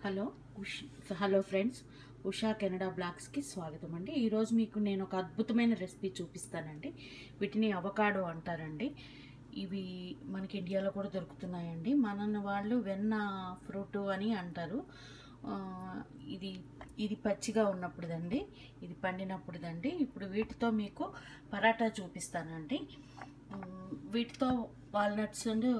Hello ఉష్ hello friends Usha Canada బ్లాగ్స్కి స్వాగతం అండి ఈరోజు మీకు నేను ఒక అద్భుతమైన రెసిపీ చూపిస్తానండి వీటిని అవకాడో అంటారండి ఇవి మనకి ఇండియాలో కూడా దొరుకుతున్నాయండి మన వాళ్ళు వెన్న ఫ్రూట్ అని అంటారు ఆ, ఇది ఇది పచ్చిగా ఉన్నప్పుడుదండి ఇది పండినప్పుడుదండి ఇప్పుడు వీటితో మీకు పరాటా చూపిస్తానండి ఉమ్, వీటితో వాల్నట్స్ అండ్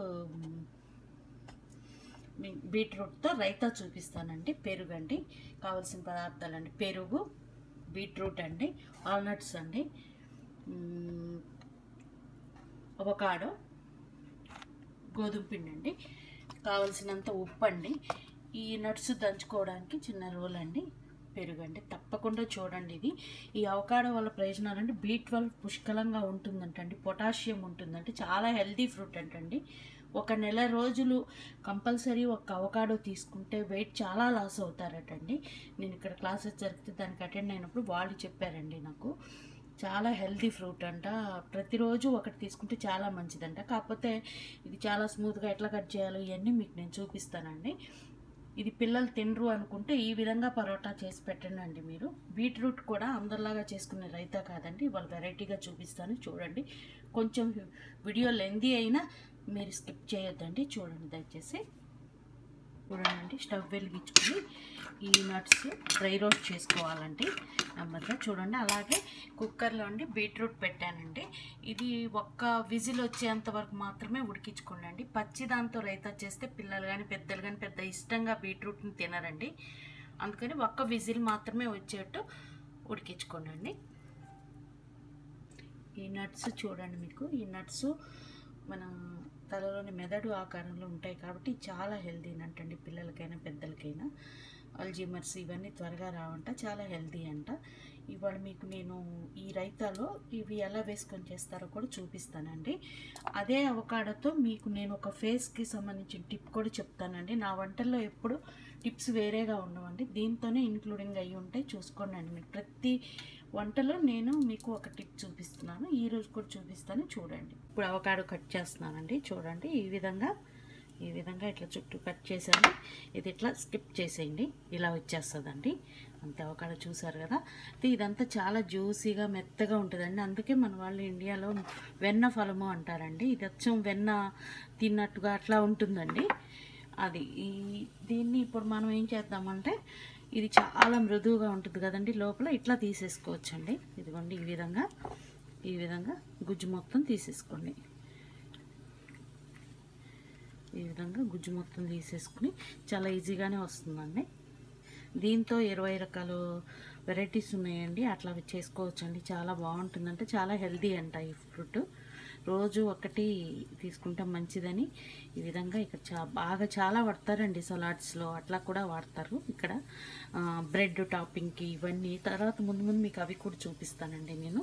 మీ బీట్రూట్తో రైతా చూపిస్తానండి పెరుగు అండి కావాల్సిన పదార్థాలు అండి పెరుగు బీట్రూట్ అండి వాల్నట్స్ అండి మ్, అవకాడో గోధుమ పిండి అండి కావలసినంత ఉప్పు అండి ఈ నట్స్ దంచుకోవడానికి చిన్న రోల్ అండి పెరుగు అండి తప్పకుండా చూడండి ఇది ఈ అవకాడో వల్ల ప్రయోజనాలు అంటే బీ ట్వెల్వ్ పుష్కలంగా ఉంటుందంటండి పొటాషియం ఉంటుందంటే చాలా హెల్దీ ఫ్రూట్ అంటండి ఒక నెల రోజులు కంపల్సరీ ఒక అవకాడో తీసుకుంటే వెయిట్ చాలా లాస్ అవుతారటండి నేను ఇక్కడ క్లాసెస్ జరిగితే దానికి అటెండ్ అయినప్పుడు వాళ్ళు చెప్పారండి నాకు చాలా హెల్తీ ఫ్రూట్ అంట ప్రతిరోజు ఒకటి తీసుకుంటే చాలా మంచిదంట కాకపోతే ఇది చాలా స్మూత్గా ఎట్లా కట్ చేయాలో ఇవన్నీ మీకు నేను చూపిస్తానండి ఇది పిల్లలు తినరు అనుకుంటే ఈ విధంగా పరోటా చేసి పెట్టండి అండి మీరు బీట్రూట్ కూడా అందరిలాగా చేసుకునే రైతా కాదండి ఇవాళ వెరైటీగా చూపిస్తాను చూడండి కొంచెం వీడియో లెందీ అయినా మీరు స్కిప్ చేయొద్దండి చూడండి దయచేసి చూడండి స్టవ్ వెలిగించుకుని ఈ నట్స్ డ్రై రోస్ట్ చేసుకోవాలండి నెమ్మదిగా చూడండి అలాగే కుక్కర్లో అండి బీట్రూట్ పెట్టానండి ఇది ఒక్క విజిల్ వచ్చేంత వరకు మాత్రమే ఉడికించుకోండి పచ్చి దాంతో రైతా చేస్తే పిల్లలు కానీ పెద్దలు కానీ పెద్ద ఇష్టంగా బీట్రూట్ని తినరండి అందుకని ఒక్క విజిల్ మాత్రమే వచ్చేట్టు ఉడికించుకోండి ఈ నట్స్ చూడండి మీకు ఈ నట్స్ మన తలలోని మెదడు ఆకారంలో ఉంటాయి కాబట్టి చాలా హెల్దీ అంటండి పిల్లలకైనా పెద్దలకైనా అల్జీమర్స్ ఇవన్నీ త్వరగా రావంట చాలా హెల్దీ అంట ఇవాళ మీకు నేను ఈ రైతాలో ఇవి ఎలా వేసుకొని చేస్తారో కూడా చూపిస్తానండి అదే అవకాడతో మీకు నేను ఒక ఫేస్కి సంబంధించిన టిప్ కూడా చెప్తానండి నా వంటల్లో ఎప్పుడు టిప్స్ వేరేగా ఉండవండి దీంతోనే ఇంక్లూడింగ్ అయ్యి ఉంటాయి చూసుకోండి అండి మీకు ప్రతి వంటలో నేను మీకు ఒక టిప్ చూపిస్తున్నాను ఈ రోజు కూడా చూపిస్తాను చూడండి ఇప్పుడు అవకాడో కట్ చేస్తున్నానండి చూడండి ఈ విధంగా ఈ విధంగా ఇట్లా చుట్టూ కట్ చేశాను ఇది ఇట్లా స్కిప్ చేసేయండి ఇలా వచ్చేస్తుందండి అంతే అవకాడో చూసారు కదా అయితే ఇదంతా చాలా జ్యూసీగా మెత్తగా ఉంటుందండి అందుకే మన వాళ్ళు ఇండియాలో వెన్న ఫలము అంటారండి ఇది వచ్చం వెన్న తిన్నట్టుగా అట్లా ఉంటుందండి అది ఈ దీన్ని ఇప్పుడు మనం ఏం చేద్దామంటే ఇది చాలా మృదువుగా ఉంటుంది కదండి లోపల ఇట్లా తీసేసుకోవచ్చండి ఇదిగోండి ఈ విధంగా ఈ విధంగా గుజ్జు మొత్తం తీసేసుకోండి ఈ విధంగా గుజ్జు మొత్తం తీసేసుకుని చాలా ఈజీగానే వస్తుందండి దీంతో ఇరవై రకాల వెరైటీస్ ఉన్నాయండి అట్లా చేసుకోవచ్చండి చాలా బాగుంటుందంటే చాలా హెల్దీ అంట ఈ ఫ్రూట్ రోజు ఒకటి తీసుకుంటే మంచిదని ఈ విధంగా ఇక్కడ చా బాగా చాలా వాడతారండి సలాడ్స్లో అట్లా కూడా వాడతారు ఇక్కడ ఆ, బ్రెడ్ టాపింగ్కి ఇవన్నీ తర్వాత ముందు ముందు మీకు అవి కూడా చూపిస్తానండి నేను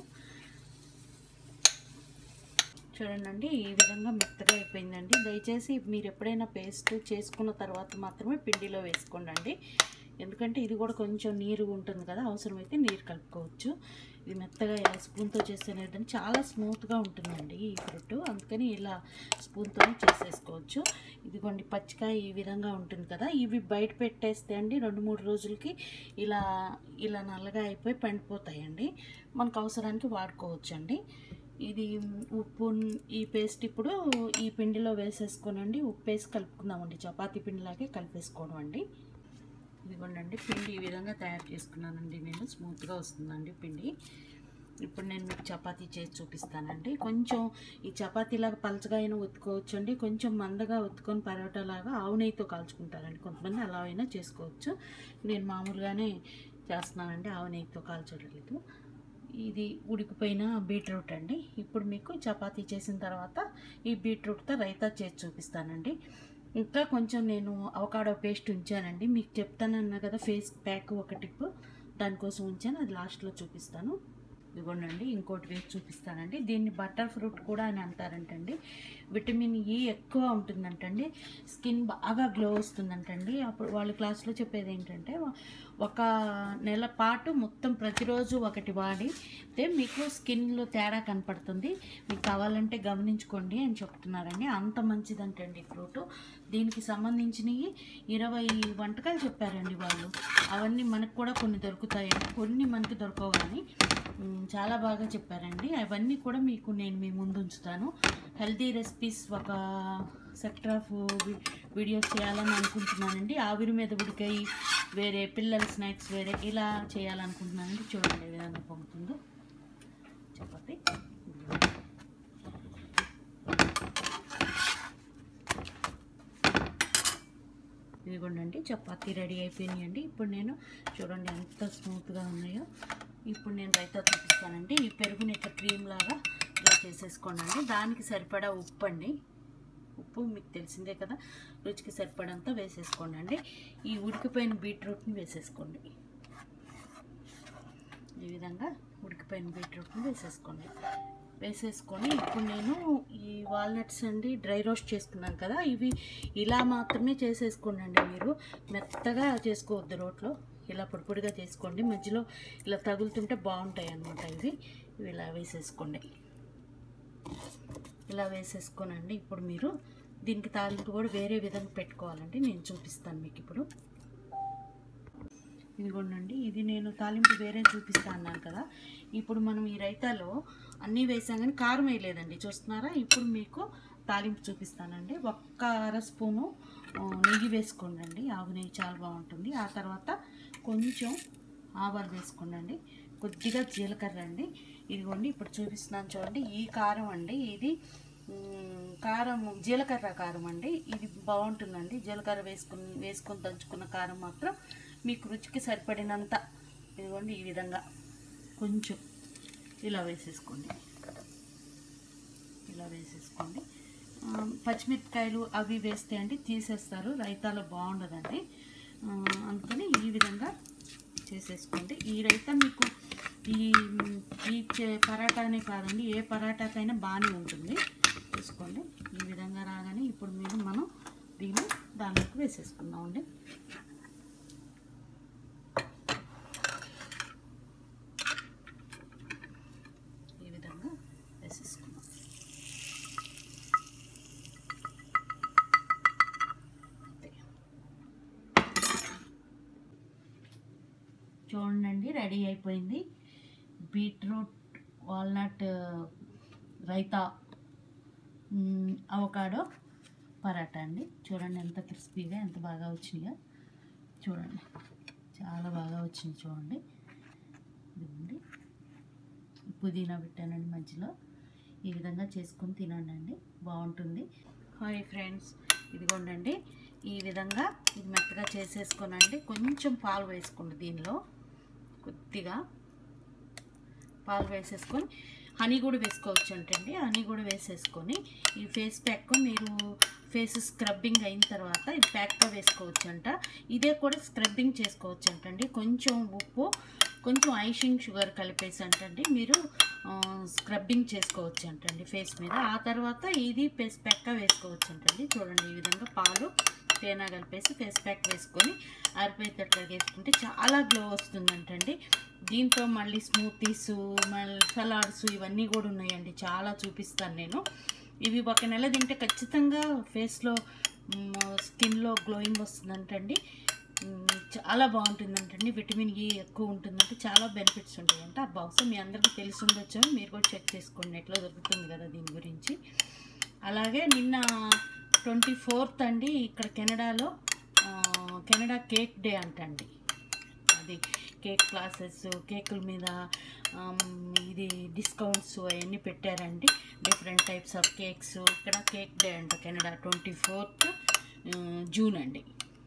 చూడండి ఈ విధంగా మెత్తగా అయిపోయిందండి దయచేసి మీరు ఎప్పుడైనా పేస్ట్ చేసుకున్న తర్వాత మాత్రమే పిండిలో వేసుకోండి ఎందుకంటే ఇది కూడా కొంచెం నీరు ఉంటుంది కదా అవసరమైతే నీరు కలుపుకోవచ్చు ఇది మెత్తగా ఇలా స్పూన్తో చేసేది చాలా స్మూత్గా ఉంటుందండి ఈ ఫ్రూట్ అందుకని ఇలా స్పూన్తో చేసేసుకోవచ్చు ఇదిగోండి పచ్చికాయ ఈ విధంగా ఉంటుంది కదా ఇవి బయట పెట్టేస్తే అండి రెండు మూడు రోజులకి ఇలా ఇలా నల్లగా అయిపోయి పండిపోతాయండి మనకు అవసరానికి వాడుకోవచ్చు అండి ఇది ఉప్పు ఈ పేస్ట్ ఇప్పుడు ఈ పిండిలో వేసేసుకోనండి ఉప్పు వేసి కలుపుకుందామండి చపాతీ పిండిలాగే కలిపేసుకోవడం అండి ఇదిగోండి పిండి ఈ విధంగా తయారు చేసుకున్నానండి నేను స్మూత్గా వస్తుందండి పిండి ఇప్పుడు నేను మీకు చపాతీ చేసి చూపిస్తానండి కొంచెం ఈ చపాతీలాగా పలచగా అయినా ఉత్తుకోవచ్చు అండి కొంచెం మందగా ఉత్తుకొని పరోటాలాగా ఆవు నెయ్యితో కాల్చుకుంటారండి కొంతమంది అలా అయినా చేసుకోవచ్చు నేను మామూలుగానే చేస్తున్నానండి ఆవు నెయ్యితో కాల్చలేదు ఇది ఉడికిపోయిన బీట్రూట్ అండి ఇప్పుడు మీకు చపాతీ చేసిన తర్వాత ఈ బీట్రూట్తో రైతా చేసి చూపిస్తానండి ఇంకా కొంచెం నేను అవకాడో పేస్ట్ ఉంచానండి మీకు చెప్తానన్నా కదా ఫేస్ ప్యాక్ ఒక టిప్ దానికోసం ఉంచాను అది లాస్ట్లో చూపిస్తాను ఇదిగోండి ఇంకోటి వేసి చూపిస్తానండి దీన్ని బటర్ ఫ్రూట్ కూడా అని అంటారంటండి విటమిన్ ఈ ఎక్కువ ఉంటుందంటండి స్కిన్ బాగా గ్లో వస్తుందంటండి అప్పుడు వాళ్ళ క్లాస్లో చెప్పేది ఏంటంటే ఒక నెల పాటు మొత్తం ప్రతిరోజు ఒకటి వాడితే మీకు స్కిన్లో తేడా కనపడుతుంది మీకు కావాలంటే గమనించుకోండి అని చెప్తున్నారండి అంత మంచిదంటండి ఫ్రూట్ దీనికి సంబంధించినవి ఇరవై వంటకాలు చెప్పారండి వాళ్ళు అవన్నీ మనకు కూడా కొన్ని దొరుకుతాయండి కొన్ని మనకి దొరకవు కానీ మ్, చాలా బాగా చెప్పారండి అవన్నీ కూడా మీకు నేను మీ ముందు ఉంచుతాను హెల్తీ రెసిపీస్ ఒక సెక్టర్ ఆఫ్ వీడియోస్ చేయాలని అనుకుంటున్నానండి ఆవిరి మీద ఉడికాయి వేరే పిల్లల స్నాక్స్ వేరే ఇలా చేయాలనుకుంటున్నానండి చూడండి ఏ విధంగా పొంగుతుందో చపాతి ఇదిగోండి చపాతీ రెడీ అయిపోయినాయండి ఇప్పుడు నేను చూడండి ఎంత స్మూత్గా ఉన్నాయో ఇప్పుడు నేను రైతా చూపిస్తానండి ఈ పెరుగుని ఇట్లా క్రీమ్ లాగా ఇలా చేసేసుకోండి దానికి సరిపడా ఉప్పు అండి ఉప్పు మీకు తెలిసిందే కదా రుచికి సరిపడంతా వేసేసుకోండి అండి ఈ ఉడికిపోయిన బీట్రూట్ని వేసేసుకోండి ఈ విధంగా ఉడికిపోయిన బీట్రూట్ని వేసేసుకోండి వేసేసుకొని ఇప్పుడు నేను ఈ వాల్నట్స్ అండి డ్రై రోస్ట్ చేసుకున్నాను కదా ఇవి ఇలా మాత్రమే చేసేసుకోండి అండి మీరు మెత్తగా చేసుకోవద్దు రోట్లో ఇలా పొడి పొడిగా చేసుకోండి మధ్యలో ఇలా తగులుతుంటే బాగుంటాయి అన్నమాట ఇవి ఇవి ఇలా వేసేసుకోండి ఇలా వేసేసుకోనండి ఇప్పుడు మీరు దీనికి తాలింపు కూడా వేరే విధంగా పెట్టుకోవాలండి నేను చూపిస్తాను మీకు ఇప్పుడు ఇదిగోండి ఇది నేను తాలింపు వేరే చూపిస్తా అన్నాను కదా ఇప్పుడు మనం ఈ రైతాలో అన్నీ వేసాం కానీ కారం వేయలేదండి చూస్తున్నారా ఇప్పుడు మీకు తాలింపు చూపిస్తానండి ఒక్క అర స్పూను ఆ, నెయ్యి వేసుకోండి ఆవు నెయ్యి చాలా బాగుంటుంది ఆ తర్వాత కొంచెం ఆవాలు వేసుకోండి కొద్దిగా జీలకర్ర అండి ఇదిగోండి ఇప్పుడు చూపిస్తున్నాను చూడండి ఈ కారం అండి ఇది మ్, కారం జీలకర్ర కారం అండి ఇది బాగుంటుందండి జీలకర్ర వేసుకుని వేసుకొని దంచుకున్న కారం మాత్రం మీకు రుచికి సరిపడినంత ఇదిగోండి ఈ విధంగా కొంచెం ఇలా వేసేసుకోండి ఇలా వేసేసుకోండి ఆ, పచ్చిమిరపకాయలు అవి వేస్తే అండి తీసేస్తారు రైతాలో బాగుండదండి ఆ, అందుకని ఈ విధంగా చేసేసుకోండి ఈ రైతా మీకు ఈ ఈ చే- పరాటానే కాదండి ఏ పరాటాకైనా బాగానే ఉంటుంది చూసుకోండి ఈ విధంగా రాగానే ఇప్పుడు మీరు మనం దీన్ని దాంట్లోకి వేసేసుకుందామండి ఈ విధంగా వేసేసుకుందాం అంతే. చూడండి రెడీ అయిపోయింది బీట్రూట్ వాల్నట్ రైతా మ్, అవకాడో పరాటా అండి చూడండి ఎంత క్రిస్పీగా ఎంత బాగా వచ్చినాయో చూడండి చాలా బాగా వచ్చింది చూడండి ఇదిగోండి పుదీనా పెట్టానండి మధ్యలో ఈ విధంగా చేసుకొని తినండి అండి బాగుంటుంది హాయ్ ఫ్రెండ్స్ ఇదిగోండి ఈ విధంగా ఇది మెత్తగా చేసేసుకోనండి కొంచెం పాలు వేసుకోండి దీనిలో కొద్దిగా పాలు వేసేసుకొని హనీ కూడా వేసుకోవచ్చు అంటండి హనీ కూడా వేసేసుకొని ఈ ఫేస్ ప్యాక్ మీరు ఫేస్ స్క్రబ్బింగ్ అయిన తర్వాత ఇది ప్యాక్గా వేసుకోవచ్చు అంట ఇదే కూడా స్క్రబ్బింగ్ చేసుకోవచ్చు అంటండి కొంచెం ఉప్పు కొంచెం ఐషింగ్ షుగర్ కలిపేసి అంటండి మీరు ఆ, స్క్రబ్బింగ్ చేసుకోవచ్చు అంటండి ఫేస్ మీద ఆ తర్వాత ఇది ఫేస్ ప్యాక్గా వేసుకోవచ్చు అంటండి చూడండి ఈ విధంగా పాలు తేనె కలిపేసి ఫేస్ ప్యాక్ వేసుకొని ఆరిపోయేటట్లు వేసుకుంటే చాలా గ్లో వస్తుందంటండి దీంతో మళ్ళీ స్మూతీస్ మళ్ళీ సలాడ్స్ ఇవన్నీ కూడా ఉన్నాయండి చాలా చూపిస్తాను నేను ఇవి ఒక నెల తింటే ఖచ్చితంగా ఫేస్లో స్కిన్లో గ్లోయింగ్ వస్తుందంటండి మ్, చాలా బాగుంటుందంటండి విటమిన్ ఈ ఎక్కువ ఉంటుందంటే చాలా బెనిఫిట్స్ ఉంటాయంట ఆ బహుశా మీ అందరికీ తెలిసి ఉండొచ్చు మీరు కూడా చెక్ చేసుకోండి ఎట్లా దొరుకుతుంది కదా దీని గురించి అలాగే నిన్న ట్వంటీ ఫోర్త్ అండి ఇక్కడ కెనడాలో ఆ, కెనడా కేక్ డే అంటండి అది కేక్ క్లాసెస్ కేకుల మీద ఆమ్, ఇది డిస్కౌంట్స్ అవన్నీ పెట్టారండి డిఫరెంట్ టైప్స్ ఆఫ్ కేక్స్ ఇక్కడ కేక్ డే అంట కెనడా ట్వంటీ ఫోర్త్ జూన్ అండి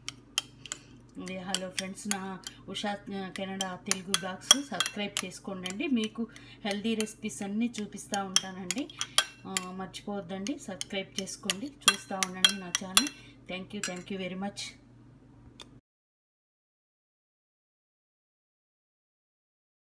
ఇది హలో ఫ్రెండ్స్ నా ఉషా ఆ, కెనడా తెలుగు బ్లాగ్స్ సబ్స్క్రైబ్ చేసుకోండి మీకు హెల్దీ రెసిపీస్ అన్నీ చూపిస్తూ ఉంటానండి ఆ, మర్చిపోవద్దండి సబ్స్క్రైబ్ చేసుకోండి చూస్తూ ఉండండి నా channel thank you thank you very much